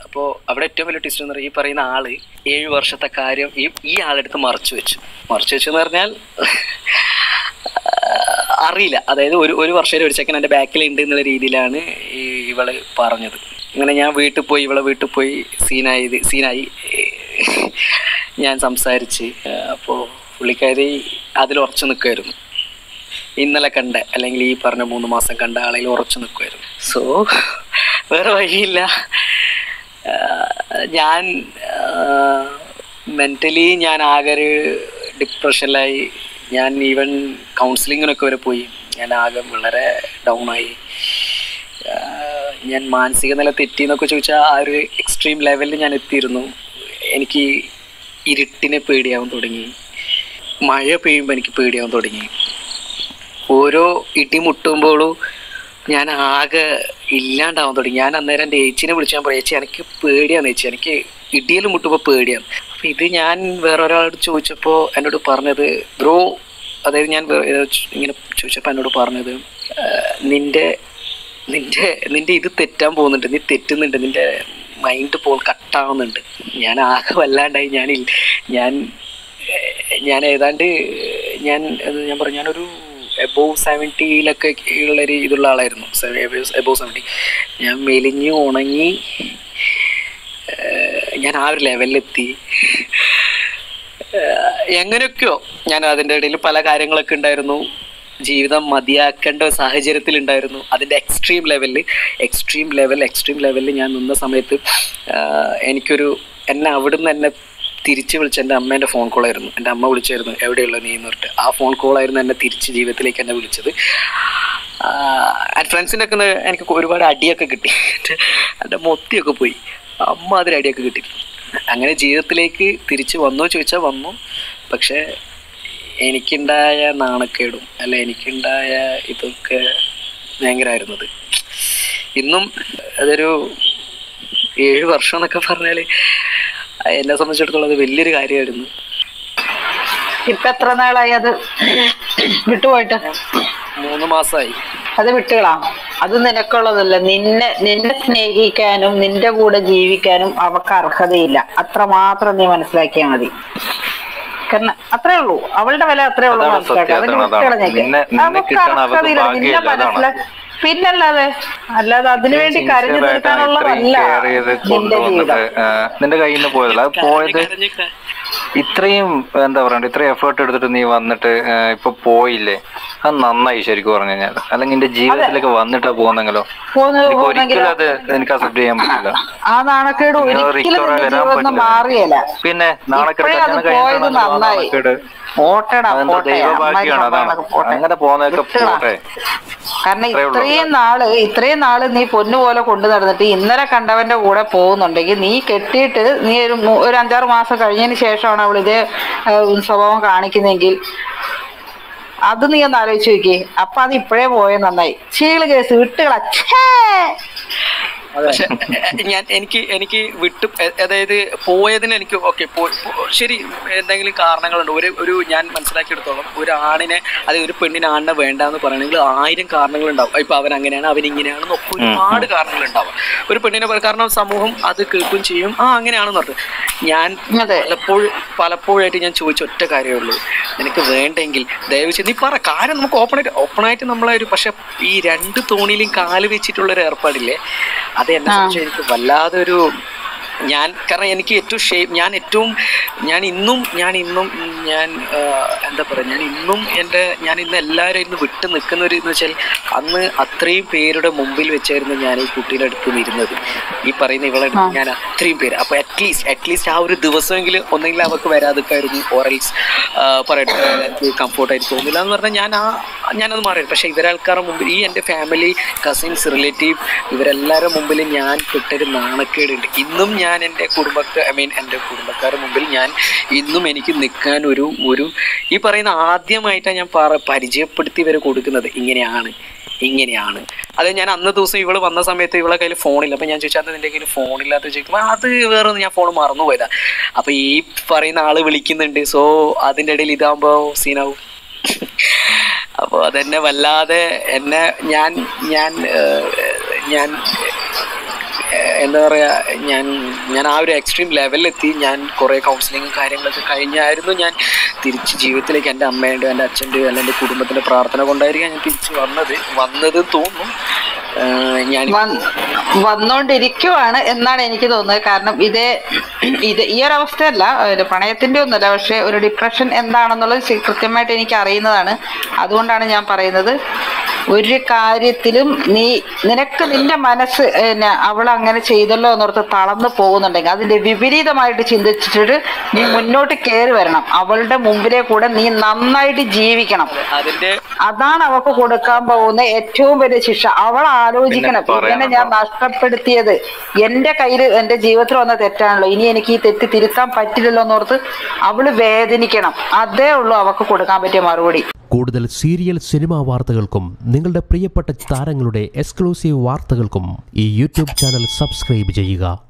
അപ്പോൾ അവിടെ ഏറ്റവും വലിയ ട്വിസ്റ്റ് എന്ന് പറയുന്നത് ഈ പറയുന്ന ആള് ഏഴ് വർഷത്തെ കാര്യം ഈ ഈ ആളെടുത്ത് മറച്ചു വെച്ചു മറച്ചു വെച്ചു എന്ന് പറഞ്ഞാൽ അറിയില്ല അതായത് ഒരു ഒരു വർഷം ഒരു ചെക്കൻ എൻ്റെ ബാക്കിൽ ഉണ്ട് എന്നുള്ള രീതിയിലാണ് ഈ ഇവള് പറഞ്ഞത് അങ്ങനെ ഞാൻ വീട്ടിൽ പോയി ഇവളെ വീട്ടിൽ പോയി സീനായത് സീനായി ഞാൻ സംസാരിച്ച് അപ്പോൾ പുള്ളിക്കാരി അതിൽ ഉറച്ചു നിൽക്കുമായിരുന്നു ഇന്നലെ കണ്ട അല്ലെങ്കിൽ ഈ പറഞ്ഞ മൂന്ന് മാസം കണ്ട ആളെയിൽ ഉറച്ചു നിൽക്കുമായിരുന്നു സോ വേറെ വഴിയില്ല ആഹ് ഞാൻ മെൻ്റലി ഞാൻ ആകെ ഒരു ഡിപ്രഷനിലായി ഞാൻ ഈവൻ കൗൺസിലിങ്ങിനൊക്കെ വരെ പോയി ഞാൻ ആകെ വളരെ ഡൗൺ ആയി ആഹ് ഞാൻ മാനസിക നില തെറ്റി എന്നൊക്കെ ചോദിച്ചാൽ ആ ഒരു എക്സ്ട്രീം ലെവലിൽ ഞാൻ എത്തിയിരുന്നു എനിക്ക് ഇരുട്ടിനെ പേടിയാവാൻ തുടങ്ങി മഴ പെയ്യുമ്പോൾ എനിക്ക് പേടിയാവാൻ തുടങ്ങി ഓരോ ഇടി മുട്ടുമ്പോഴും ഞാൻ ആകെ ഇല്ലാണ്ടാവാൻ തുടങ്ങി ഞാൻ അന്നേരം എൻ്റെ ഏച്ചിനെ വിളിച്ച് ഞാൻ പറയാം ചേച്ചി എനിക്ക് പേടിയാണ് ചേച്ചി എനിക്ക് ഇടിയിൽ മുട്ടുമ്പോൾ പേടിയാണ് അപ്പം ഇത് ഞാൻ വേറെ ഒരാളോട് ചോദിച്ചപ്പോൾ എന്നോട് പറഞ്ഞത് ബ്രോ അതായത് ഞാൻ വേ- ഏതോ ചു- ഇങ്ങനെ ചോദിച്ചപ്പോൾ എന്നോട് പറഞ്ഞത് "ആ, നിന്റെ നിന്റെ നിന്റെ ഇത് തെറ്റാൻ പോകുന്നുണ്ട് നീ തെറ്റുന്നുണ്ട് നിന്റെ മൈൻഡ് പോൾ കട്ടാവുന്നുണ്ട് ഞാൻ ആകെ വല്ലാണ്ടായി ഞാൻ ഇൽ- ഞാൻ ഏഹ്, ഞാൻ ഏതാണ്ട് ഞാൻ അത് ഞാൻ പറഞ്ഞു ഞാനൊരു എബോവ് സെവൻറ്റിയിലൊക്കെ ഉള്ളൊരു ഇതുള്ള ആളായിരുന്നു എബോവ് സെവൻറ്റി ഞാൻ മെലിഞ്ഞു ഉണങ്ങി ഏഹ്, ഞാൻ ആ ഒരു ലെവലിലെത്തി ഏഹ്, എങ്ങനെയൊക്കെയോ ഞാൻ അതിൻ്റെ ഇടയിൽ പല കാര്യങ്ങളൊക്കെ ഉണ്ടായിരുന്നു ജീവിതം മതിയാക്കേണ്ട ഒരു സാഹചര്യത്തിൽ ഉണ്ടായിരുന്നു അതിൻ്റെ എക്സ്ട്രീം ലെവലിൽ എക്സ്ട്രീം ലെവൽ എക്സ്ട്രീം ലെവലിൽ ഞാൻ നിന്ന സമയത്ത് ആഹ്, എനിക്കൊരു എന്നെ അവിടുന്ന് എന്നെ തിരിച്ച് വിളിച്ച എൻ്റെ അമ്മേൻ്റെ ഫോൺ കോളായിരുന്നു എൻ്റെ അമ്മ വിളിച്ചായിരുന്നു എവിടെയുള്ള നീ എന്ന് പറഞ്ഞിട്ട് ആ ഫോൺ കോളായിരുന്നു എന്നെ തിരിച്ച് ജീവിതത്തിലേക്ക് എന്നെ വിളിച്ചത് ഫ്രണ്ട്സിൻ്റെ ഒക്കെ ഒന്ന് എനിക്ക് ഒരുപാട് അടിയൊക്കെ കിട്ടി എൻ്റെ മൊത്തിയൊക്കെ പോയി അമ്മ അതിൽ അടിയൊക്കെ കിട്ടി അങ്ങനെ ജീവിതത്തിലേക്ക് തിരിച്ച് വന്നോ ചോദിച്ചാൽ വന്നു പക്ഷേ എനിക്കുണ്ടായ നാണക്കേടും അല്ല എനിക്കുണ്ടായ ഇതൊക്കെ ഭയങ്കരമായിരുന്നത് ഇന്നും അതൊരു ഏഴ് വർഷം എന്നൊക്കെ പറഞ്ഞാൽ എന്നെ സംബന്ധിച്ചിടത്തോളം അത് വലിയൊരു കാര്യമായിരുന്നു ഇപ്പൊ എത്ര നാളായി അത് വിട്ടുപോയിട്ട് മൂന്ന് മാസമായി അത് വിട്ടുകളാ അത് നിനക്കുള്ളതല്ല നിന്നെ നിന്നെ സ്നേഹിക്കാനും നിന്റെ കൂടെ ജീവിക്കാനും അവക്ക് അർഹതയില്ല അത്ര മാത്രം നീ മനസ്സിലാക്കിയാൽ മതി കാരണം അത്രേ ഉള്ളൂ അവളുടെ വില അത്രേ ഉള്ളൂ അതാണ് മനസ്സിലാക്കുക സത്യം, അതിന് അതാണ്. വിട്ടുകളഞ്ഞേക്ക് നിന്നെ- നിന്നെ അവക്ക് കിട്ടാൻ അവൾക്ക് അർഹതയില്ല നിന്നെ ഭാഗ്യമില്ല, അതാണ്. മനസ്സിലാ പിന്നല്ലാതെ അല്ലാതെ അതിനുവേണ്ടി കരഞ്ഞു ഇത്രയും തീർക്കാനുള്ളതല്ല കെയർ ചെയ്ത് നിന്റെ കൊണ്ടുവന്നിട്ട് ജീവിതം ആ, നിന്റെ കയ്യിൽ നിന്ന് പോയതല്ല അത് പോയത് കരഞ്ഞ് കരഞ്ഞ് ഇത്രയും എന്താ പറയണ്ട ഇത്രയും എഫേർട്ട് എടുത്തിട്ട് നീ വന്നിട്ട് ആ, ഇപ്പൊ പോയില്ലേ അത് നന്നായി ശരിക്കും പറഞ്ഞു കഴിഞ്ഞാൽ അല്ലെങ്കിൽ നിന്റെ ജീവിതത്തിലേക്ക് വന്നിട്ടാ പോകുന്നെങ്കിലോ പോകുന്നത് എനിക്ക് പോകുന്നെങ്കിൽ ഒരിക്കലും അത് എനിക്ക് അക്സെപ്റ്റ് ചെയ്യാൻ പറ്റില്ല ആ നാണക്കേട് ഇങ്ങനെ ഒരിക്കലും recover നിന്റെ വരാൻ ജീവിതത്തിൽ നിന്ന് പറ്റില്ല. മാറിയല്ല പിന്നെ നാണക്കേട് ഇപ്പഴേ അത് കല്യാണം പോയത് കഴിഞ്ഞിട്ടാണല്ലോ ആ നന്നായി. നാണക്കേട് പോട്ടെടാ അതെന്താ പോട്ടെ ദൈവഭാഗ്യമാണ് അതാണ് അമ്മാതിരി പോട്ടെ. അങ്ങനെ പോകുന്നതൊക്കെ വിട്ടുകളാ. പോട്ടെ കാരണം അത്രേ ഉള്ളൂ. ഇത്രയും നാള് ഇത്രയും നാള് നീ പൊന്നു പോലെ കൊണ്ടു നടന്നിട്ട് ഇന്നലെ കണ്ടവന്റെ കൂടെ പോകുന്നുണ്ടെങ്കിൽ നീ കെട്ടിയിട്ട് നീ ഒരു മൂ- ഒരു അഞ്ചാറ് മാസം കഴിഞ്ഞതിന് ശേഷമാണ് അവൾ ഇതേ ഏഹ്, സ്വഭാവം കാണിക്കുന്നെങ്കിൽ അത് നീ ഒന്ന് ആലോചിച്ച് നോക്കിയേ അപ്പൊ അത് ഇപ്പോഴേ പോയ നന്നായി ചീള് കേസ് വിട്ടുകള പക്ഷെ ഞാൻ എനിക്ക് എനിക്ക് വിട്ടു എ- അതായത് പോയതിന് എനിക്ക് ഓക്കെ ശരി എന്തെങ്കിലും കാരണങ്ങളുണ്ട് ഒരു ഒരു ഞാൻ മനസ്സിലാക്കിയെടുത്തോളം ഒരു ആണിനെ അതായത് ഒരു പെണ്ണിനെ ആണിനെ വേണ്ട എന്ന് പറയണമെങ്കിൽ ആയിരം കാരണങ്ങളുണ്ടാവും ഇപ്പൊ അവൻ അങ്ങനെയാണ് അവൻ ഇങ്ങനെയാണെന്ന് ഒക്കെ ഒരുപാട് കാരണങ്ങളുണ്ടാവും ഒരു പെണ്ണിനെ പറ- കാരണം സമൂഹം അത് കേൾക്കുകയും ചെയ്യും ആ അങ്ങനെയാണെന്ന് പറഞ്ഞു ഞാൻ അതെ പലപ്പോഴും പലപ്പോഴായിട്ട് ഞാൻ ചോദിച്ച ഒറ്റ കാര്യമേ ഉള്ളൂ നിനക്ക് വേണ്ടെങ്കിൽ ദയവ് ചെയ്ത് നീ പറ കാര്യം നമുക്ക് ഓപ്പണായിട്ട് ഓപ്പണായിട്ട് നമ്മളെ ഒരു പക്ഷെ ഈ രണ്ട് തോണിയിലും കാല് വെച്ചിട്ടുള്ള ഒരു ഏർപ്പാടില്ലേ അത് എന്നെ സംബന്ധിച്ച് എനിക്ക് വല്ലാതെ ഒരു ഞാൻ കാരണം എനിക്ക് ഏറ്റവും ഷേപ്പ് ഞാൻ ഏറ്റവും ഞാൻ ഇന്നും ഞാൻ ഇന്നും ഞാൻ ആ, എന്താ പറയുക ഞാൻ ഇന്നും എൻ്റെ ഞാൻ ഇന്ന് എല്ലാവരും ഇന്ന് വിട്ട് നിൽക്കുന്ന ഒരു എന്ന് വെച്ചാൽ അന്ന് അത്രയും പേരുടെ മുമ്പിൽ വെച്ചായിരുന്നു ഞാൻ ഈ കുട്ടീൻ്റെ അടുത്ത് ഇരുന്നത് ഈ പറയുന്ന ഇവളെ അടുത്ത് ഞാൻ അത്രയും പേര് അപ്പോൾ അറ്റ്ലീസ്റ്റ് അറ്റ്ലീസ്റ്റ് ആ ഒരു ദിവസമെങ്കിലും ഒന്നെങ്കിലും അവർക്ക് വരാതിക്കായിരുന്നു ഓറൽസ് പറയട്ടെ എനിക്ക് കംഫോർട്ടായിട്ട് തോന്നില്ല എന്ന് പറഞ്ഞാൽ ഞാൻ ആ ഞാനത് മാറി പക്ഷേ ഇവരാൾക്കാരുടെ മുമ്പിൽ ഈ എൻ്റെ ഫാമിലി കസിൻസ് റിലേറ്റീവ് ഇവരെല്ലാവരുടെ മുമ്പിൽ ഞാൻ പെട്ടൊരു നാണക്കേടുണ്ട് ഇന്നും ഞാൻ എൻ്റെ കുടുംബക്കാർ ഐ മീൻ എൻ്റെ കുടുംബക്കാരുടെ മുമ്പിൽ ഞാൻ ഇന്നും എനിക്ക് നിൽക്കാൻ ഒരു ഒരു ഈ പറയുന്ന ആദ്യമായിട്ടാണ് ഞാൻ പറ പരിചയപ്പെടുത്തി ഇവരെ കൊടുക്കുന്നത് ഇങ്ങനെയാണ് ഇങ്ങനെയാണ് അത് ഞാൻ അന്ന് ദിവസം ഇവള് വന്ന സമയത്ത് ഇവളെ കയ്യിൽ ഫോണില്ല അപ്പൊ ഞാൻ ചോദിച്ചാൽ നിന്റെ കയ്യിൽ ഫോണില്ലാത്ത ചോദിക്കുമ്പോൾ അത് വേറെ ഒന്ന് ഞാൻ ഫോൺ മറന്നു പോയതാ അപ്പൊ ഈ പറയുന്ന ആള് വിളിക്കുന്നുണ്ട് സോ അതിൻ്റെ ഇടയിൽ ഇതാകുമ്പോ സീനാവും അപ്പോൾ അതെന്നെ വല്ലാതെ എന്നെ ഞാൻ ഞാൻ ഏഹ്, ഞാൻ ഏഹ്, എന്താ പറയാ ഞാൻ ഞാൻ ആ ഒരു എക്സ്ട്രീം ലെവലിലെത്തി ഞാൻ കുറേ കൗൺസിലിങ്ങും കാര്യങ്ങളൊക്കെ കഴിഞ്ഞായിരുന്നു ഞാൻ തിരിച്ച് ജീവിതത്തിലേക്ക് എൻ്റെ അമ്മയുണ്ട് എൻ്റെ അച്ഛൻ്റെ അല്ല എൻ്റെ കുടുംബത്തിൻ്റെ പ്രാർത്ഥന കൊണ്ടായിരിക്കാം ഞാൻ തിരിച്ച് വന്നത് വന്നത് തോന്നും ആഹ് ഞാൻ വന്ന് വന്നോണ്ടിരിക്കുവാണ് എന്നാണ് എനിക്ക് തോന്നുന്നത് കാരണം ഇതേ ഇത് ഈ ഒരു അവസ്ഥയല്ല ഒരു പ്രണയത്തിന്റെ ഒന്നുമല്ല പക്ഷെ ഒരു ഡിപ്രഷൻ എന്താണെന്നുള്ളത് ശ- കൃത്യമായിട്ട് എനിക്ക് അറിയുന്നതാണ് അതുകൊണ്ടാണ് ഞാൻ പറയുന്നത് ഒരു കാര്യത്തിലും നീ നിനക്ക് നിന്റെ മനസ്സ് പിന്നെ അവൾ അങ്ങനെ ചെയ്തല്ലോ എന്നോർത്ത് തളർന്നു പോകുന്നുണ്ടെങ്കിൽ അതിന്റെ വിപരീതമായിട്ട് ചിന്തിച്ചിട്ട് നീ മുന്നോട്ട് കയറി വരണം അവളുടെ മുമ്പിലെ കൂടെ നീ നന്നായിട്ട് ജീവിക്കണം അതിൻ്റെ അതാണ് അവൾക്ക് കൊടുക്കാൻ പോകുന്ന ഏറ്റവും വലിയ ശിക്ഷ അവൾ ആലോചിക്കണം പിന്നെ ഇങ്ങനെ ഞാൻ നഷ്ടപ്പെടുത്തിയത് എന്റെ കയ്യിൽ എന്റെ ജീവിതത്തിൽ വന്ന തെറ്റാണല്ലോ ഇനി എനിക്ക് ഈ തെറ്റ് തിരുത്താൻ പറ്റില്ലല്ലോ എന്നോർത്ത് അവള് വേദനിക്കണം അതേ ഉള്ളൂ അവൾക്ക് കൊടുക്കാൻ പറ്റിയ മറുപടി കൂടുതൽ സീരിയൽ സിനിമാ വാർത്തകൾക്കും നിങ്ങളുടെ പ്രിയപ്പെട്ട താരങ്ങളുടെ എക്സ്ക്ലൂസീവ് വാർത്തകൾക്കും ഈ യൂട്യൂബ് ചാനൽ സബ്സ്ക്രൈബ് ചെയ്യുക